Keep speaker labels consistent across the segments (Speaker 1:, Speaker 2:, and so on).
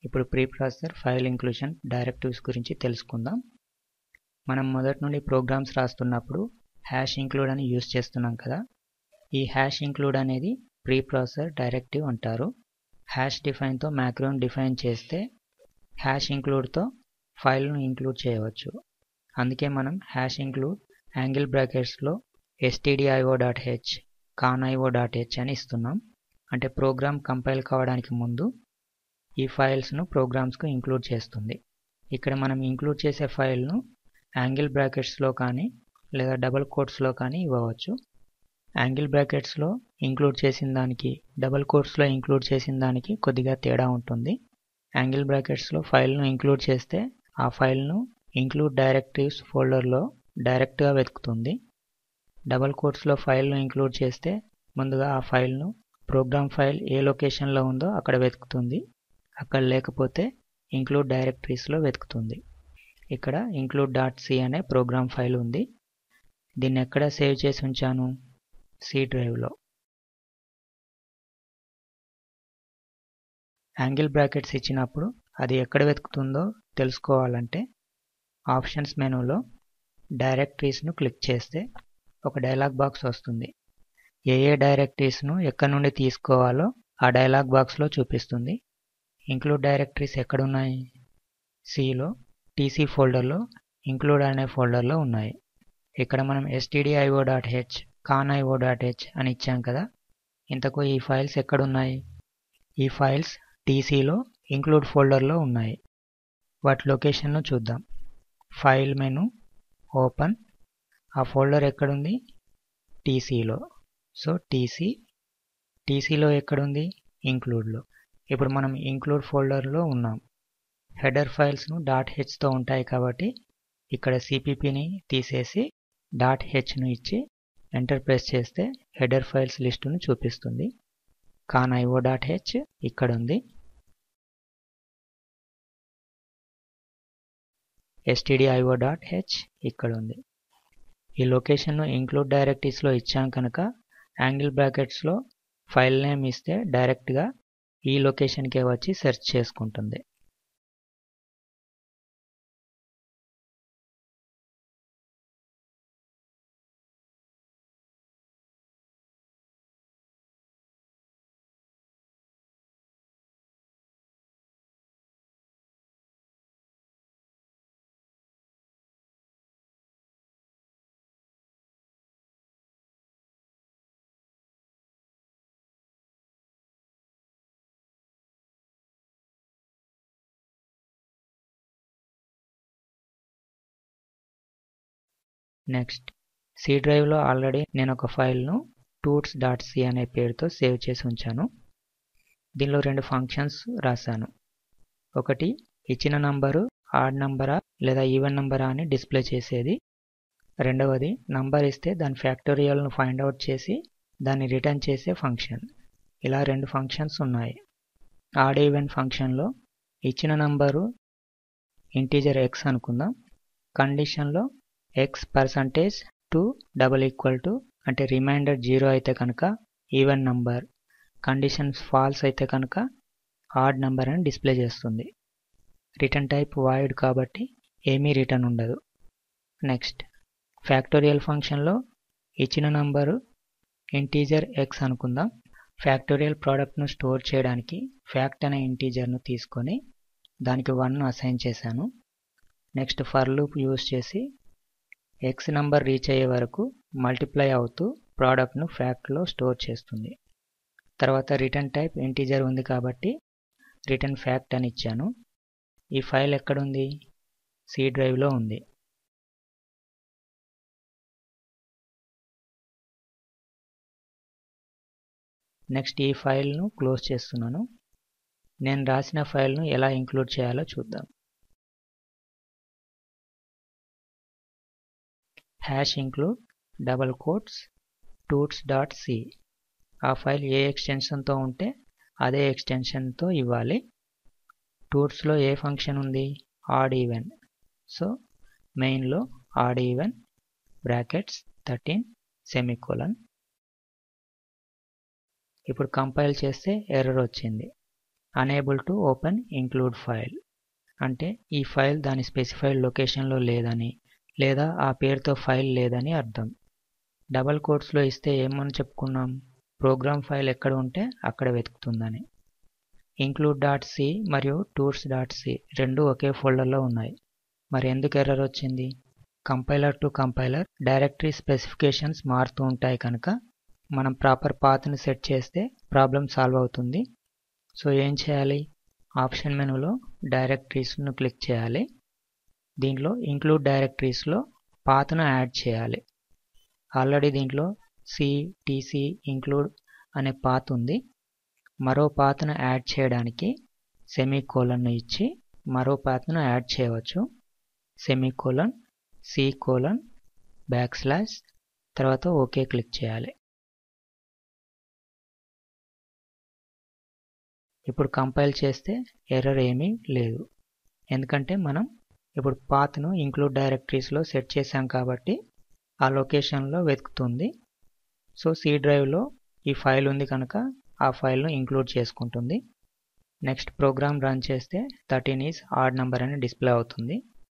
Speaker 1: ఇప్పుడు preprocessor file inclusion directives గురించి తెలుసుకుందాం మనం మొదటి నుండి ప్రోగ్రామ్స్ రాస్తున్నప్పుడు హ్యాష్ ఇంక్లూడ్ అని యూస్ చేస్తున్నాం కదా ఈ హ్యాష్ ఇంక్లూడ్ అనేది ప్రీ ప్రాసెసర్ డైరెక్టివ్ అంటారు హ్యాష్ డిఫైన్తో మ్యాక్రోని డిఫైన్ చేస్తే హ్యాష్ ఇంక్లూడ్తో ఫైల్ను ఇంక్లూడ్ చేయవచ్చు అందుకే మనం హ్యాష్ ఇంక్లూడ్ యాంగిల్ బ్రాకెట్స్లో stdio dot h conio dot h అని ఇస్తున్నాం అంటే ప్రోగ్రామ్ కంపైల్ కావడానికి ముందు ఈ ఫైల్స్ను ప్రోగ్రామ్స్కు ఇంక్లూడ్ చేస్తుంది ఇక్కడ మనం ఇంక్లూడ్ చేసే ఫైల్ను యాంగిల్ బ్రాకెట్స్లో కానీ లేదా డబల్ కోట్స్లో కానీ ఇవ్వవచ్చు యాంగిల్ బ్రాకెట్స్లో ఇంక్లూడ్ చేసిన దానికి డబల్ కోట్స్లో ఇంక్లూడ్ చేసిన దానికి కొద్దిగా తేడా ఉంటుంది యాంగిల్ బ్రాకెట్స్లో ఫైల్ను ఇంక్లూడ్ చేస్తే ఆ ఫైల్ను ఇంక్లూడ్ డైరెక్టివ్స్ ఫోల్డర్లో డైరెక్ట్గా వెతుకుతుంది డబల్ కోట్స్లో ఫైల్ను ఇంక్లూడ్ చేస్తే ముందుగా ఆ ఫైల్ను ప్రోగ్రామ్ ఫైల్ ఏ లొకేషన్లో ఉందో అక్కడ వెతుకుతుంది అక్కడ లేకపోతే ఇంక్లూడ్ డైరెక్టరీస్లో వెతుకుతుంది ఇక్కడ ఇంక్లూడ్ డాట్ సి అనే ప్రోగ్రామ్ ఫైల్ ఉంది దీన్ని ఎక్కడ సేవ్ చేసి ఉంచాను సి డ్రైవ్లో యాంగిల్ బ్రాకెట్స్ ఇచ్చినప్పుడు అది ఎక్కడ వెతుకుతుందో తెలుసుకోవాలంటే ఆప్షన్స్ మెనూలో డైరెక్టరీస్ను క్లిక్ చేస్తే ఒక డైలాగ్ బాక్స్ వస్తుంది ఏ ఏ డైరెక్టరీస్ను ఎక్కడి నుండి తీసుకోవాలో ఆ డైలాగ్ బాక్స్లో చూపిస్తుంది ఇంక్లూడ్ డైరెక్టరీస్ ఎక్కడున్నాయి సిలో టీసీ ఫోల్డర్లో ఇంక్లూడ్ అనే ఫోల్డర్లో ఉన్నాయి ఇక్కడ మనం stdio dot h conio dot h అని ఇచ్చాం కదా ఇంతకు ఈ ఫైల్స్ ఎక్కడున్నాయి ఈ ఫైల్స్ టీసీలో ఇంక్లూడ్ ఫోల్డర్లో ఉన్నాయి వాటి లొకేషన్ను చూద్దాం ఫైల్ మెను ఓపెన్ ఆ ఫోల్డర్ ఎక్కడుంది టీసీలో సో టీసీ టీసీలో ఎక్కడుంది ఇంక్లూడ్లో ఇప్పుడు మనం ఇంక్లూడ్ ఫోల్డర్లో ఉన్నాం హెడర్ ఫైల్స్ను డాట్ హెచ్తో ఉంటాయి కాబట్టి ఇక్కడ సిపిపిని తీసేసి డాట్ హెచ్ను ఇచ్చి ఎంటర్ ప్రెస్ చేస్తే హెడర్ ఫైల్స్ లిస్టును చూపిస్తుంది కాన్ ఐఓ డాట్ హెచ్ ఇక్కడ ఉంది ఎస్టీడిఐఓ డాట్ హెచ్ ఇక్కడ ఉంది ఈ లొకేషన్ను ఇంక్లూడ్ డైరెక్టరీస్లో ఇచ్చాం కనుక యాంగిల్ బ్రాకెట్స్లో ఫైల్ నేమ్ ఇస్తే డైరెక్ట్గా ఈ లొకేషన్కే వచ్చి సెర్చ్ చేసుకుంటుంది నెక్స్ట్ సి డ్రైవ్లో ఆల్రెడీ నేను ఒక ఫైల్ను టూట్స్ డాట్ సి అనే పేరుతో సేవ్ చేసి ఉంచాను దీనిలో రెండు ఫంక్షన్స్ రాశాను ఒకటి ఇచ్చిన నంబరు ఆడ్ నంబరా లేదా ఈవెన్ నంబరా అని డిస్ప్లే చేసేది రెండవది నంబర్ ఇస్తే దాని ఫ్యాక్టోరియల్ను ఫైండ్ అవుట్ చేసి దాన్ని రిటర్న్ చేసే ఫంక్షన్ ఇలా రెండు ఫంక్షన్స్ ఉన్నాయి ఆడ్ ఈవెన్ ఫంక్షన్లో ఇచ్చిన నంబరు ఇంటీజర్ ఎక్స్ అనుకుందాం కండిషన్లో x percentage to double equal to అంటే రిమైండర్ జీరో అయితే కనుక ఈవెన్ నంబర్ కండిషన్స్ ఫాల్స్ అయితే కనుక ఆడ్ నంబర్ అని డిస్ప్లే చేస్తుంది రిటర్న్ టైప్ వాయిడ్ కాబట్టి ఏమీ రిటర్న్ ఉండదు నెక్స్ట్ ఫ్యాక్టోరియల్ ఫంక్షన్లో ఇచ్చిన నంబరు ఇంటీజర్ ఎక్స్ అనుకుందాం ఫ్యాక్టోరియల్ ప్రోడక్ట్ను స్టోర్ చేయడానికి ఫ్యాక్ట్ అనే ఇంటీజర్ను తీసుకొని దానికి వన్ అసైన్ చేశాను నెక్స్ట్ ఫర్ లూప్ యూజ్ చేసి ఎక్స్ నంబర్ రీచ్ అయ్యే వరకు మల్టిప్లై అవుతూ ప్రోడక్ట్ను ఫ్యాక్ట్లో స్టోర్ చేస్తుంది తర్వాత రిటర్న్ టైప్ ఇంటీజర్ ఉంది కాబట్టి రిటర్న్ ఫ్యాక్ట్ అని ఇచ్చాను ఈ ఫైల్ ఎక్కడుంది సి డ్రైవ్లో ఉంది నెక్స్ట్ ఈ ఫైల్ను క్లోజ్ చేస్తున్నాను నేను రాసిన ఫైల్ను ఎలా ఇంక్లూడ్ చేయాలో చూద్దాం hash include double quotes tools dot c ఆ ఫైల్ ఏ ఎక్స్టెన్షన్తో ఉంటే అదే ఎక్స్టెన్షన్తో ఇవ్వాలి టూట్స్లో ఏ ఫంక్షన్ ఉంది ఆడ్ ఈవెన్ సో మెయిన్లో odd even brackets thirteen semicolon ఇప్పుడు కంపైల్ చేస్తే ఎర్రర్ వచ్చింది unable to open include file అంటే ఈ ఫైల్ దాని స్పెసిఫైడ్ లొకేషన్లో లేదని లేదా ఆ పేరుతో ఫైల్ లేదని అర్థం డబల్ కోట్స్లో ఇస్తే ఏమని చెప్పుకున్నాం ప్రోగ్రామ్ ఫైల్ ఎక్కడ ఉంటే అక్కడ వెతుకుతుందని ఇంక్లూడ్ డాట్ సి మరియు టూర్స్ డాట్ సి రెండు ఒకే ఫోల్డర్లో ఉన్నాయి మరి ఎందుకు ఎర్రర్ వచ్చింది compiler to compiler directory specifications మారుతూ ఉంటాయి కనుక మనం ప్రాపర్ పాత్ని సెట్ చేస్తే ప్రాబ్లం సాల్వ్ అవుతుంది సో ఏం చేయాలి ఆప్షన్ మెనూలో డైరెక్టరీస్ను క్లిక్ చేయాలి దీంట్లో ఇంక్లూడ్ డైరెక్టరీస్లో పాత్ను యాడ్ చేయాలి ఆల్రెడీ దీంట్లో సి టీసీ ఇంక్లూడ్ అనే పాత్ ఉంది మరో పాత్ను యాడ్ చేయడానికి సెమీ కోలన్ను ఇచ్చి మరో పాత్ను యాడ్ చేయవచ్చు semi colon C colon backslash తర్వాత ఓకే క్లిక్ చేయాలి ఇప్పుడు కంపైల్ చేస్తే ఎర్రర్ ఏమీ లేదు ఎందుకంటే మనం ఇప్పుడు పాత్ను ఇంక్లూడ్ డైరెక్టరీస్లో సెట్ చేసాం కాబట్టి ఆ లొకేషన్లో వెతుకుతుంది సో సి డ్రైవ్లో ఈ ఫైల్ ఉంది కనుక ఆ ఫైల్ను ఇంక్లూడ్ చేసుకుంటుంది నెక్స్ట్ ప్రోగ్రామ్ రన్ చేస్తే థర్టీన్ ఈజ్ ఆడ్ నెంబర్ అని డిస్ప్లే అవుతుంది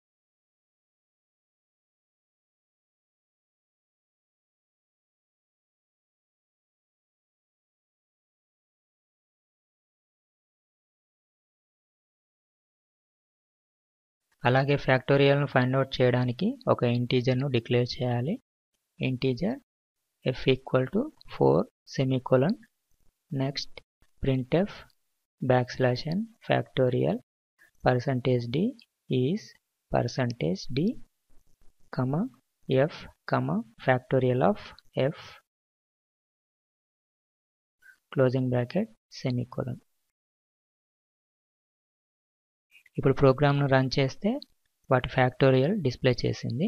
Speaker 1: అలాగే ఫ్యాక్టోరియల్ను ఫైండ్ అవుట్ చేయడానికి ఒక ఇంటీజర్ను డిక్లేర్ చేయాలి integer f equal to four semicolon next printf backslash n factorial percentage d is percentage d comma f comma factorial of f closing bracket semicolon ఇప్పుడు ప్రోగ్రామ్ను రన్ చేస్తే వాటి ఫ్యాక్టోరియల్ డిస్ప్లే చేసింది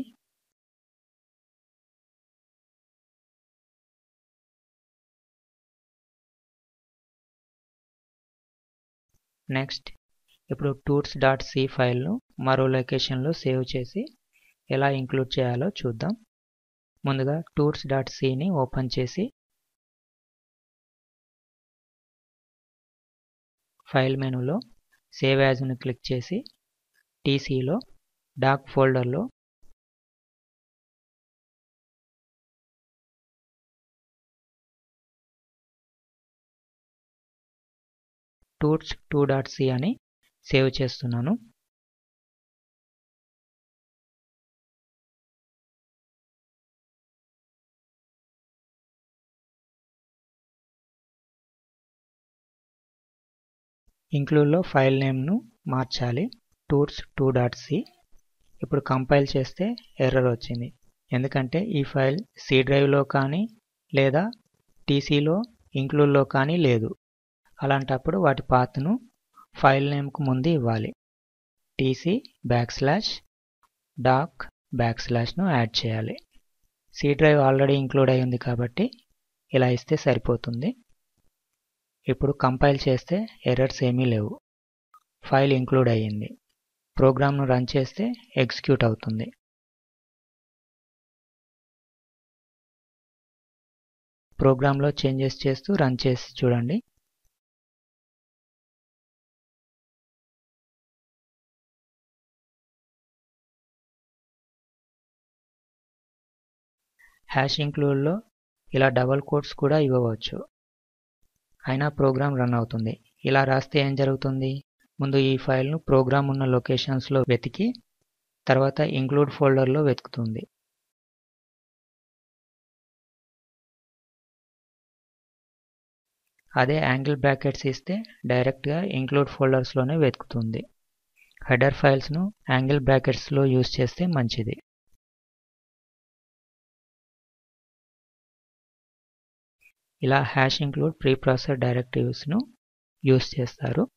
Speaker 1: next ఇప్పుడు టూట్స్ dot C ఫైల్ను మరో లొకేషన్లో save చేసి ఎలా ఇంక్లూడ్ చేయాలో చూద్దాం ముందుగా టూట్స్ డాట్ సిని ఓపెన్ చేసి ఫైల్ మెనూలో సేవ్ యాజ్ను క్లిక్ చేసి టీసీలో డాక్ ఫోల్డర్లో టూట్స్ టూ డాట్ సి అని సేవ్ చేస్తున్నాను ఇంక్లూడ్లో ఫైల్ నేమ్ను మార్చాలి టూర్స్ టూ డాట్ సి ఇప్పుడు కంపైల్ చేస్తే ఎర్రర్ వచ్చింది ఎందుకంటే ఈ ఫైల్ సి డ్రైవ్లో కానీ లేదా టీసీలో ఇంక్లూడ్లో కానీ లేదు అలాంటప్పుడు వాటి పాత్ను ఫైల్ నేమ్కు ముందు ఇవ్వాలి టీసీ బ్యాక్ స్లాష్ డాక్ బ్యాక్ స్లాష్ను యాడ్ చేయాలి సి డ్రైవ్ ఆల్రెడీ ఇంక్లూడ్ అయి ఉంది కాబట్టి ఇలా ఇస్తే సరిపోతుంది ఇప్పుడు కంపైల్ చేస్తే ఎర్రర్స్ ఏమీ లేవు ఫైల్ ఇంక్లూడ్ అయ్యింది ప్రోగ్రామ్ను రన్ చేస్తే ఎగ్జిక్యూట్ అవుతుంది ప్రోగ్రాంలో చేంజెస్ చేస్తూ రన్ చేసి చూడండి హ్యాష్ ఇంక్లూడ్లో ఇలా డబల్ కోట్స్ కూడా ఇవ్వవచ్చు అయినా ప్రోగ్రామ్ రన్ అవుతుంది ఇలా రాస్తే ఏం జరుగుతుంది ముందు ఈ ఫైల్ను ప్రోగ్రామ్ ఉన్న లొకేషన్స్లో వెతికి తర్వాత ఇంక్లూడ్ ఫోల్డర్లో వెతుకుతుంది అదే యాంగిల్ బ్రాకెట్స్ ఇస్తే డైరెక్ట్గా ఇంక్లూడ్ ఫోల్డర్స్లోనే వెతుకుతుంది హెడర్ ఫైల్స్ను యాంగిల్ బ్రాకెట్స్లో యూజ్ చేస్తే మంచిది ఇలా హ్యాష్ ఇంక్లూడ్ ప్రీ ప్రాసెస్ డైరెక్టివ్స్ను యూజ్ చేస్తారు